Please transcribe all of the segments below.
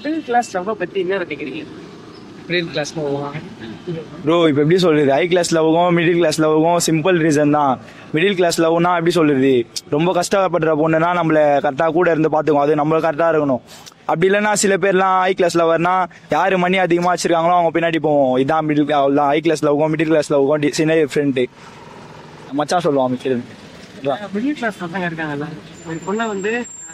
Middle class love பத்தி என்ன நினைக்கிறீங்க மிடில் கிளாஸ் ப்ரோ இப்போ எப்படி சொல்றது ஹை கிளாஸ் லவ்வுக்கும் மிடில் கிளாஸ் லவ்வுக்கும் சிம்பிள் ரீசன் தான் மிடில் கிளாஸ் லவ்னா எப்படி சொல்றது ரொம்ப கஷ்டப்படுற பொண்ணுனா நம்மள கரெக்டாக கூட இருந்து பார்த்துக்கும் அது நம்ம கரெக்டாக இருக்கணும் அப்படி இல்லைன்னா சில பேர்லாம் ஹை கிளாஸ் லவர்னா யாரு மணி அதிகமாக வச்சிருக்காங்களோ அவங்க பின்னாடி போவோம் இதான் மிடில் அவ்வளோதான் ஹை கிளாஸ் லவ்வுக்கும் மிடில் கிளாஸ் லவ்வுக்கும் சின்ன டிஃப்ரெண்ட்டு மச்சான் சொல்லுவான் மிச்சம் மிடில் கிளாஸ் பசங்க இருக்காங்கல்ல ஒரு பொண்ணை வந்து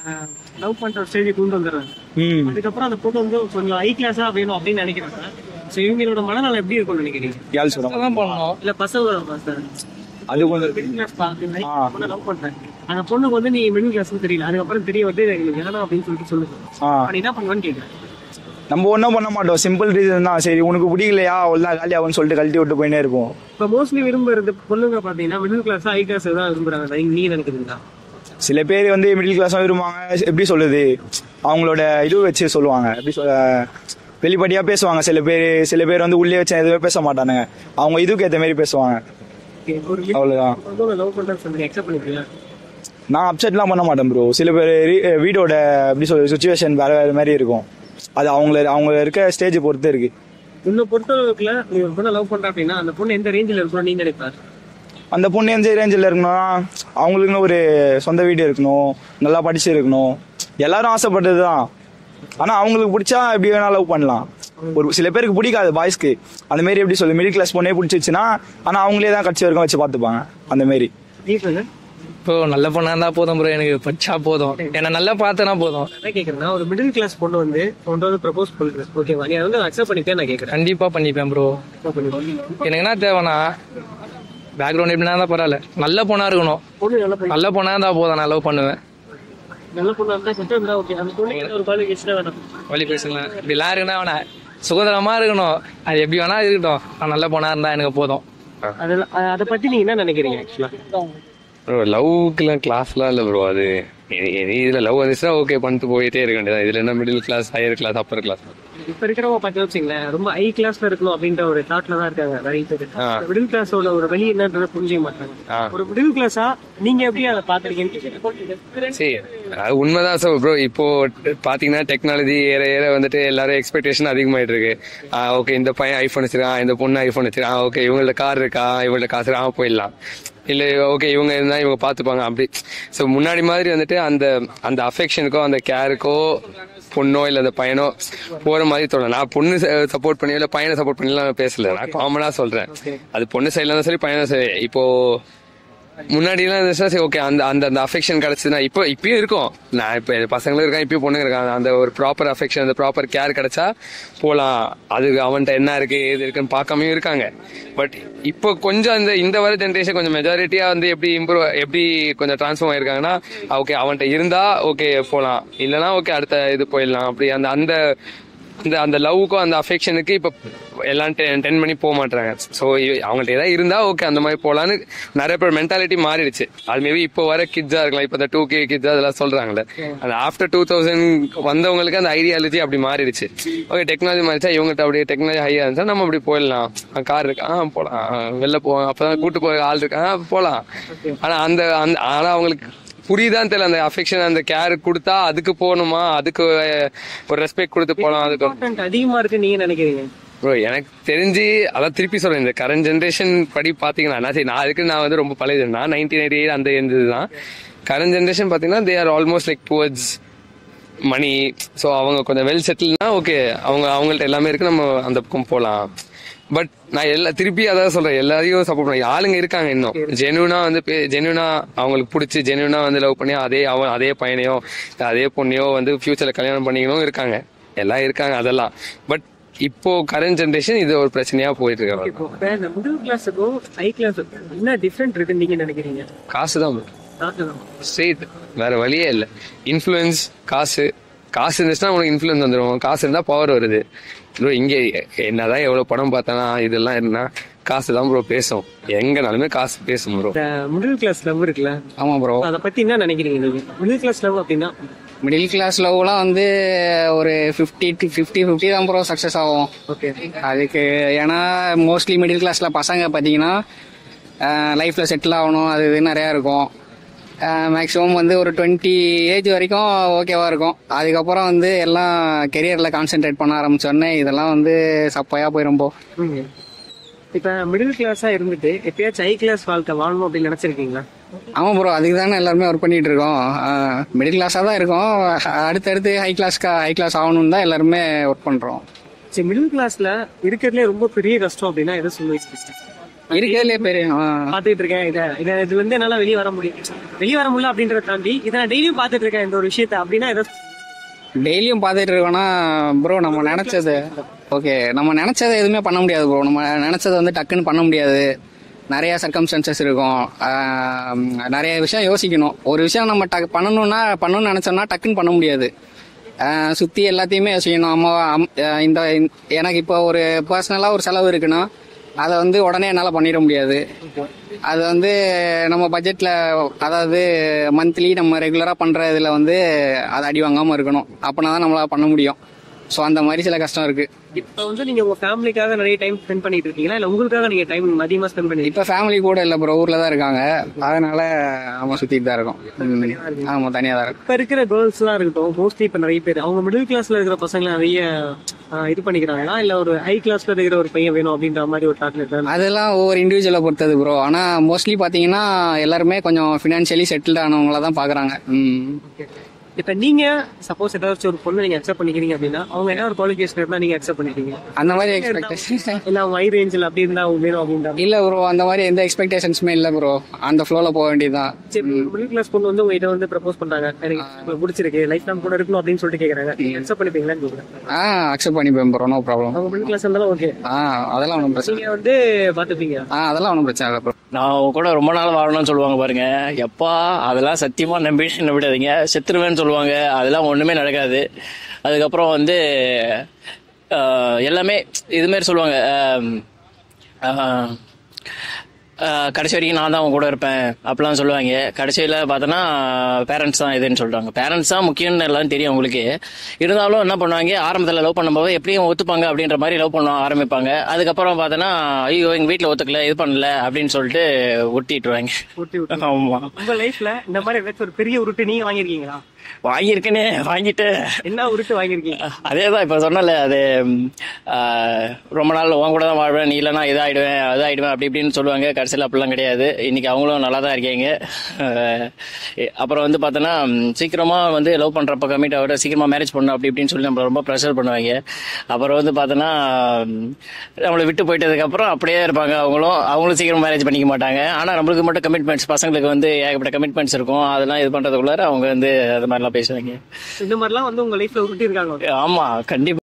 லவ் பண்ற ஒரு ஸ்டேஜ் கொண்டு வந்துடுறாங்க ம் அதுக்கப்புறம் அந்த பொண்ணு வந்து கொஞ்சம் ஹை கிளாஸா வேணும் அப்படின்னு நினைக்கிறாங்க ஸோ இவங்களோட மனநலம் எப்படி இருக்கும்னு நினைக்கிறீங்க கேர்ள்ஸ் சொல்லுவாங்க தான் பண்ணணும் இல்ல பசங்களோட பாஸ்டர் அது கொஞ்சம் மிடில் கிளாஸ் ஆ. பொண்ணை லவ் பண்றேன் அந்த பொண்ணுக்கு வந்து நீ மிடில் கிளாஸ் தெரியல அதுக்கப்புறம் தெரிய வந்து எனக்கு வேணாம் அப்படின்னு சொல்லிட்டு சொல்லுங்க ஆ அப்படி என்ன பண்ணுவேன்னு கேட்குறேன் நம்ம ஒன்றும் பண்ண மாட்டோம் சிம்பிள் ரீசன் தான் சரி உனக்கு பிடிக்கலையா அவ்வளோதான் காலி ஆகும்னு சொல்லிட்டு கழட்டி விட்டு போயினே இருப்போம் இப்போ மோஸ்ட்லி விரும்புறது பொண்ணுங்க பாத்தீங்கன்னா மிடில் கிளாஸ் ஹை கிளாஸ் தான் விரும்புறாங்க நீங்க நீ நினைக்கிறீங்களா சில பேர் வந்து மிடில் கிளாஸாக விரும்புவாங்க எப்படி சொல்லுது அவங்களோட இது வச்சு சொல்லுவாங்க எப்படி சொல்ல வெளிப்படையாக பேசுவாங்க சில பேர் சில பேர் வந்து உள்ளே வச்சு எதுவுமே பேச மாட்டானுங்க அவங்க இதுக்கு ஏற்ற மாதிரி பேசுவாங்க Okay, ஒரு அவ்வளோதான் பொண்ணு லவ் பண்றேன்னு சொல்லி அக்செப்ட் பண்ணிக்கிறீங்களா நான் அப்செட்லாம் பண்ண மாட்டேன் ப்ரோ சில பேர் ரீ- வீடோட எப்படி சொல்றது சுச்சுவேஷன் வேற வேற மாதிரி இருக்கும் அது அவங்கள அவங்க இருக்க ஸ்டேஜ் பொறுத்து இருக்கு உன்னை பொறுத்தளவுக்குல நீ ஒரு பொண்ணை லவ் பண்ற அப்படின்னா அந்த பொண்ணு எந்த ரேஞ்சில் இருக்கணும் நீ நினைப்பாரு அந்த பொண்ணு எந்த ரேஞ்சில் இருக்கணும்னா அவங்களுக்குன்னு ஒரு சொந்த வீடு இருக்கணும் நல்லா படிச்சு இருக்கணும் எல்லாரும் ஆசைப்பட்டது தான் ஆனால் அவங்களுக்கு பிடிச்சா எப்படி வேணா லவ் பண்ணலாம் ஒரு சில பேருக்கு பிடிக்காது பாய்ஸ்க்கு அந்த மாதிரி எப்படி சொல்லு மிடில் கிளாஸ் பொண்ணே பிடிச்சிச்சுன்னா ஆனால் அவங்களே தான் கட்சி வரைக்கும் வச்சு பார்த்துப்பாங்க அந்த மாதிரி நீ சொல்லு இப்போ நல்ல பொண்ணா இருந்தா போதும் ப்ரோ எனக்கு படிச்சா போதும் என்ன நல்லா பார்த்தனா போதும் என்ன கேக்குறேன்னா ஒரு மிடில் கிளாஸ் பொண்ணு வந்து உன்ட்ட வந்து ப்ரப்போஸ் பண்றது ஓகேவா நீ அதை வந்து அக்செப்ட் பண்ணிட்டே நான் கேக்குறேன் கண்டிப்பா பண்ணிப்பேன் ப்ரோ என்ன பண்ணுவீங்க? எனக்கு என்ன தேவைன்னா பேக்ரவுண்ட் எப்படின்னா தான் பரவாயில்ல நல்ல பொண்ணா இருக்கணும் பொண்ணு நல்ல பொண்ணு நல்ல பொண்ணா இருந்தா போதும் நான் லவ் பண்ணுவேன் நல்ல பொண்ணு இருந்தா செட்டு இருந்தா ஓகே அந்த பொண்ணு ஒரு குவாலிஃபிகேஷன் வேணும் வழி பேசுங்களேன் இப்படிலாம் இருக்குன்னா அவனை சுதந்திரமா இருக்கணும் அது எப்படி வேணா இருக்கட்டும் நான் நல்ல பொண்ணா இருந்தா எனக்கு போதும் அதெல்லாம் அ- அதை பத்தி நீங்க என்ன நினைக்கிறீங்க ஆக்சுவலா ப்ரோ லவ்க்குலாம் கிளாஸ்லாம் இல்லை ப்ரோ அது இ- இ- இதுல லவ் வந்துச்சுன்னா ஓகே பண்ணிட்டு போயிட்டே இருக்க வேண்டியதான் இதுல என்ன middle class higher class upper class இப்ப இருக்கிறவங்க பார்த்து வச்சுங்களேன் ரொம்ப ஹை கிளாஸ்ல இருக்கணும் அப்படின்ற ஒரு தாட்ல தான் இருக்காங்க நிறைய பேர் ஆ. மிடில் கிளாஸோட ஒரு வழி என்னன்றத புரிஞ்சுக்க மாட்டாங்க ஆ. ஒரு மிடில் கிளாஸா நீங்க எப்படி அதை பாத்துருக்கீங்கன்னு சரி அது உண்மைதான் சார் ப்ரோ இப்போ பாத்தீங்கன்னா டெக்னாலஜி ஏற ஏற வந்துட்டு எல்லாரும் எக்ஸ்பெக்டேஷன் அதிகமாயிட்டு இருக்கு ஓகே இந்த பையன் ஐஃபோன் வச்சிருக்கான் இந்த பொண்ணு ஐஃபோன் வச்சிருக்கான் ஓகே இவங்கள்ட்ட கார் இருக்கா இவங்கள்ட்ட காசு இருக்கா போயிடலாம் இல்ல ஓகே இவங்க இருந்தா இவங்க பாத்துப்பாங்க அப்படி ஸோ முன்னாடி மாதிரி வந்துட்டு அந்த அந்த அஃபெக்ஷனுக்கோ அந்த கேருக்கோ பொண்ணோ இல்ல அந்த பையனோ போற மாதிரி தோணும் நான் பொண்ணு சப்போர்ட் பண்ணி இல்ல பையனை சப்போர்ட் பண்ணிலாம் நான் பேசல நான் காமனா சொல்றேன் அது பொண்ணு சைட்ல இருந்தாலும் சரி பையனும் சரி இப்போ முன்னாடி எல்லாம் இருந்துச்சுன்னா சரி ஓகே அந்த அந்த அந்த அஃபெக்ஷன் கிடைச்சதுன்னா இப்போ இப்பயும் இருக்கும் நான் இப்போ பசங்களும் இருக்கான் இப்பயும் பொண்ணுங்க இருக்காங்க அந்த ஒரு ப்ராப்பர் அஃபெக்ஷன் அந்த ப்ராப்பர் கேர் கிடைச்சா போலாம் அது அவன்கிட்ட என்ன இருக்கு ஏது இருக்குன்னு பார்க்காமையும் இருக்காங்க பட் இப்போ கொஞ்சம் இந்த இந்த வர ஜென்ரேஷன் கொஞ்சம் மெஜாரிட்டியா வந்து எப்படி இம்ப்ரூவ் எப்படி கொஞ்சம் ட்ரான்ஸ்ஃபார்ம் ஆயிருக்காங்கன்னா ஓகே அவன்கிட்ட இருந்தா ஓகே போலாம் இல்லைன்னா ஓகே அடுத்த இது போயிடலாம் அப்படி அந்த அந்த அந்த அந்த லவ்வுக்கும் அந்த அஃபெக்ஷனுக்கு இப்போ எல்லாம் டென் பண்ணி போக மாட்டாங்க ஸோ அவங்கள்ட்ட ஏதாவது இருந்தா ஓகே அந்த மாதிரி போகலான்னு நிறைய பேர் மென்டாலிட்டி மாறிடுச்சு அது மேபி இப்போ வர கிட்ஸா இருக்கலாம் இப்போ இந்த டூ கே கிட்ஸ் அதெல்லாம் சொல்றாங்களே அந்த ஆஃப்டர் டூ தௌசண்ட் வந்தவங்களுக்கு அந்த ஐடியாலஜி அப்படி மாறிடுச்சு ஓகே டெக்னாலஜி மாறிச்சா இவங்ககிட்ட அப்படியே டெக்னாலஜி ஹையா இருந்துச்சா நம்ம அப்படி போயிடலாம் கார் இருக்கு ஆ போலாம் ஆ, வெளில போவோம் அப்பதான் கூட்டு போக ஆள் இருக்கு ஆ போலாம் ஆனா அந்த அந்த ஆனா அவங்களுக்கு புரியுதான்னு தெரியல அந்த அஃபெக்ஷன் அந்த கேர் கொடுத்தா அதுக்கு போகணுமா அதுக்கு அஹ், ஒரு ரெஸ்பெக்ட் கொடுத்து போலாம் அதுக்கு இம்பார்ட்டன்ட் அதிகமா இருக்கு நீங்க நினைக்கிறீங்க ப்ரோ எனக்கு தெரிஞ்சு அதான் திருப்பி சொல்றேன் இந்த கரண்ட் ஜென்ரேஷன் படி பாத்தீங்கன்னா நான் சரி நான் அதுக்கு நான் வந்து ரொம்ப பழைய நான் நைன்டீன் எயிட்டி எயிட் அந்த இருந்தது தான் கரண்ட் ஜென்ரேஷன் பாத்தீங்கன்னா they are almost like towards money so அவங்க கொஞ்சம் வெல் செட்டில்னா ஓகே அவங்க அவங்கள்ட்ட எல்லாமே இருக்கு நம்ம அந்த பக்கம் போகலாம் பட் நான் எல்லா திருப்பி அதான் சொல்றேன் எல்லாரையும் சப்போர்ட் பண்ண ஆளுங்க இருக்காங்க இன்னும் ஜெனுவனா வந்து ஜெனுவனா அவங்களுக்கு பிடிச்சி ஜெனுவனா வந்து லவ் பண்ணி அதே அவன் அதே பையனையோ அதே பொண்ணையோ வந்து ஃபியூச்சர்ல கல்யாணம் பண்ணிக்கணும் இருக்காங்க எல்லாம் இருக்காங்க அதெல்லாம் பட் இப்போ கரண்ட் ஜென்ரேஷன் இது ஒரு பிரச்சனையா போயிட்டு இருக்கு இப்போ இப்ப இந்த மிடில் கிளாஸுக்கும் ஹை கிளாஸுக்கும் என்ன டிஃப்ரெண்ட் இருக்குன்னு நீங்க நினைக்கிறீங்க காசு தான் தாட்டு தான் ஸ்ட்ரெயிட் வேற வழியே இல்லை இன்ஃப்ளூயன்ஸ் காசு காசு இருந்துச்சுன்னா உனக்கு இன்ஃப்ளூயன்ஸ் வந்துடும் காசு இருந்தா பவர் வருது ப்ரோ இங்க என்னதான் எவ்வளவு படம் பார்த்தானா இதெல்லாம் இருந்தா காசு தான் ப்ரோ பேசும் எங்கனாலுமே காசு பேசும் ப்ரோ இந்த மிடில் கிளாஸ் லவ் இருக்குல்ல ஆமா ப்ரோ அதை பத்தி என்ன நினைக்கிறீங்க நீங்க மிடில் கிளாஸ் லவ் அப்படின்னா மிடில் கிளாஸ் லவ்லாம் வந்து ஒரு ஃபிஃப்டி டு ஃபிஃப்டி ஃபிஃப்டி தான் ப்ரோ சக்ஸஸ் ஆகும் ஓகே அதுக்கு ஏன்னா மோஸ்ட்லி மிடில் கிளாஸ்ல பசங்க பார்த்தீங்கன்னா லைஃப்ல செட்டில் ஆகணும் அது இது நிறையா இருக்கும் மேக்ஸிமம் வந்து ஒரு டுவெண்ட்டி ஏஜ் வரைக்கும் ஓகேவா இருக்கும் அதுக்கப்புறம் வந்து எல்லாம் கெரியரில் கான்சென்ட்ரேட் பண்ண ஆரம்பிச்சோடனே இதெல்லாம் வந்து சப்பையாக போயிடும் போ ம். இப்ப மிடில் கிளாஸா இருந்துட்டு எப்பயாச்சும் ஹை கிளாஸ் வாழ்க்கை வாழணும் அப்படின்னு நினைச்சிருக்கீங்களா ஆமாம் ப்ரோ அதுக்கு தானே எல்லாருமே ஒர்க் பண்ணிட்டு இருக்கோம் மிடில் கிளாஸாக தான் இருக்கோம் அடுத்தடுத்து ஹை கிளாஸ்க்கு ஹை கிளாஸ் ஆகணும்னு தான் எல்லாருமே ஒர்க் பண்ணுறோம் சரி மிடில் கிளாஸ்ல இருக்கிறதுலே ரொம்ப பெரிய கஷ்டம் அப்படின்னா எதை சொல்லுவீங்க இருக்கிறதுலே பெரிய ஆ. பாத்துட்டு இருக்கேன் இதை இதை இது வந்து என்னால வெளியே வர முடியும் வெளியே வர முடியல அப்படின்றத தாண்டி இதை நான் டெய்லியும் பாத்துட்டு இருக்கேன் இந்த ஒரு விஷயத்த அப்படின்னா எதை டெய்லியும் பார்த்துட்டு இருக்கோம்னா ப்ரோ நம்ம நினைச்சது ஓகே நம்ம நினைச்சதை எதுவுமே பண்ண முடியாது ப்ரோ நம்ம நினைச்சதை வந்து டக்குன்னு பண்ண முடியாது நிறைய சர்க்கம்ஸ்டன்சஸ் இருக்கும் ஆஹ் நிறைய விஷயம் யோசிக்கணும் ஒரு விஷயம் நம்ம டக் பண்ணணும்னா பண்ணணும்னு நினைச்சோம்னா டக்குன்னு பண்ண முடியாது ஆஹ் சுத்தி எல்லாத்தையுமே யோசிக்கணும் அம்மா அம்- ஆஹ் இந்த எனக்கு இப்போ ஒரு பர்சனலாக ஒரு செலவு இருக்குன்னா அதை வந்து உடனே என்னால் பண்ணிட முடியாது அது வந்து நம்ம பட்ஜெட்டில் அதாவது மந்த்லி நம்ம ரெகுலராக பண்ணுற இதில் வந்து அதை அடி வாங்காமல் இருக்கணும் அப்போனா தான் நம்மளால் பண்ண முடியும் ஸோ அந்த மாதிரி சில கஷ்டம் இருக்குது இப்ப வந்து நீங்க உங்க ஃபேமிலிக்காக நிறைய டைம் ஸ்பெண்ட் பண்ணிட்டு இருக்கீங்களா இல்ல உங்களுக்காக நீங்க டைம் அதிகமா ஸ்பெண்ட் பண்ணி இப்போ ஃபேமிலி கூட இல்லை ப்ரோ ஊரில் தான் இருக்காங்க அதனால நம்ம சுற்றிட்டு தான் இருக்கோம் ம். ஆமாம் தனியாக தான் இருக்கும் இப்ப இருக்கிற கேர்ள்ஸ் எல்லாம் இருக்கட்டும் மோஸ்ட்லி இப்ப நிறைய பேர் அவங்க மிடில் கிளாஸ்ல இருக்கிற பசங்க நிறைய ஆஹ், இது பண்ணிக்கிறாங்களா இல்ல ஒரு ஹை கிளாஸ்ல இருக்கிற ஒரு பையன் வேணும் அப்படின்ற மாதிரி ஒரு தாட்ல இருக்காங்க அதெல்லாம் ஒவ்வொரு இண்டிவிஜுவலை பொறுத்தது ப்ரோ ஆனால் மோஸ்ட்லி பார்த்தீங்கன்னா எல்லாருமே கொஞ்சம் ஃபினான்ஷியலி செட்டில்ட் ஆனவங்கள தான் பார்க்குறாங்க ம் இப்ப நீங்க சப்போஸ் ஏதாச்சும் ஒரு பொண்ணு நீங்க அக்செப்ட் பண்ணிக்கிறீங்க அப்படின்னா அவங்க என்ன ஒரு குவாலிஃபிகேஷன் இருந்தா நீங்க அக்செப்ட் பண்ணிக்கிறீங்க அந்த மாதிரி எக்ஸ்பெக்டேஷன் இல்ல அவங்க ஹை ரேஞ்சில் அப்படி இருந்தா அவங்க வேணும் அப்படின்ற இல்ல ப்ரோ அந்த மாதிரி எந்த எக்ஸ்பெக்டேஷன்ஸுமே இல்ல ப்ரோ அந்த ஃப்ளோல போக வேண்டியதுதான் சரி மிடில் கிளாஸ் பொண்ணு வந்து உங்ககிட்ட வந்து ப்ரப்போஸ் பண்றாங்க எனக்கு உங்களுக்கு பிடிச்சிருக்கு லைஃப் டைம் கூட இருக்கணும் அப்படின்னு சொல்லிட்டு கேக்குறாங்க நீங்க அக்செப்ட் பண்ணிப்பீங்களான்னு கேக்குறேன் ஆ அக்செப்ட் பண்ணிப்பேன் ப்ரோ நோ ப்ராப்ளம் அவங்க மிடில் கிளாஸ் இருந்தாலும் ஓகே ஆ அதெல்லாம் ஒன்றும் பிரச்சனை நீங்க வந்து பாத்துப்பீங்க ஆ அதெல்லாம் ஒன்றும் பிரச்சனை இல்லை ப்ரோ நான் உங்க கூட ரொம்ப நாள் வாழணும்னு சொல்லுவாங்க பாருங்க எப்பா அதெல்லாம் சத்தியமா நம்பி நம்பிடாதீங்க செத்துருவேன்னு சொல்லுவாங்க அதெல்லாம் ஒண்ணுமே நடக்காது அதுக்கப்புறம் வந்து ஆஹ், எல்லாமே இது மாதிரி சொல்லுவாங்க ஆம், ஆஹ், ஆஹ், கடைசி வரைக்கும் நான் தான் அவங்க கூட இருப்பேன் அப்படிலாம் சொல்லுவாங்க கடைசியில் பார்த்தோன்னா பேரண்ட்ஸ் தான் இதுன்னு சொல்றாங்க பேரண்ட்ஸ் தான் முக்கியம்னு எல்லாம் தெரியும் அவங்களுக்கு இருந்தாலும் என்ன பண்ணுவாங்க ஆரம்பத்தில் லவ் பண்ணும்போது எப்படியும் ஒத்துப்பாங்க அப்படின்ற மாதிரி லவ் பண்ண ஆரம்பிப்பாங்க அதுக்கப்புறம் பார்த்தோன்னா ஐயோ எங்கள் வீட்டில் ஒத்துக்கல இது பண்ணல அப்படின்னு சொல்லிட்டு ஒட்டிட்டுருவாங்க ஊட்டி விட்டு ஆமா உங்க லைஃப்ல இந்த மாதிரி ஏதாச்சும் ஒரு பெரிய உருட்டு நீங்க வாங்கியிருக்கீங்களா வாங்கியிருக்கேனே வாங்கிட்டு என்ன உருட்டு வாங்கியிருக்கீங்க அதே தான் இப்போ சொன்னல அது ம், ஆ, ரொம்ப நாள் உன் கூட தான் வாழ்வேன் நீ இல்லைனா இதாகிடுவேன் அதாகிடுவேன் அப்படி இப்படின்னு சொல்லுவாங்க கடைசியில் அப்படிலாம் கிடையாது இன்னைக்கு அவங்களும் நல்லா தான் இருக்காங்க அஹ், அப்புறம் வந்து பார்த்தோன்னா ம், சீக்கிரமா வந்து லவ் பண்ணுறப்ப கம்மிட் ஆகிட சீக்கிரமா மேரேஜ் பண்ணணும் அப்படி இப்படின்னு சொல்லி நம்மளை ரொம்ப ப்ரெஷர் பண்ணுவாங்க அப்புறம் வந்து பார்த்தோன்னா ம், நம்மளை விட்டு போயிட்டதுக்கப்புறம் அப்படியே இருப்பாங்க அவங்களும் அவங்களும் சீக்கிரம் மேரேஜ் பண்ணிக்க மாட்டாங்க ஆனால் நம்மளுக்கு மட்டும் கமிட்மெண்ட்ஸ் பசங்களுக்கு வந்து ஏகப்பட்ட கமிட்மெண்ட்ஸ் இருக்கும் அதெல்லாம் இது பண்ணுறதுக்குள்ளார அவங்க வந்து அது மாதிரிலாம் பேசுவாங்க இந்த மாதிரிலாம் வந்து உங்க லைஃப்ல உருட்டி இருக்காங்க ஆமா கண்டிப்பா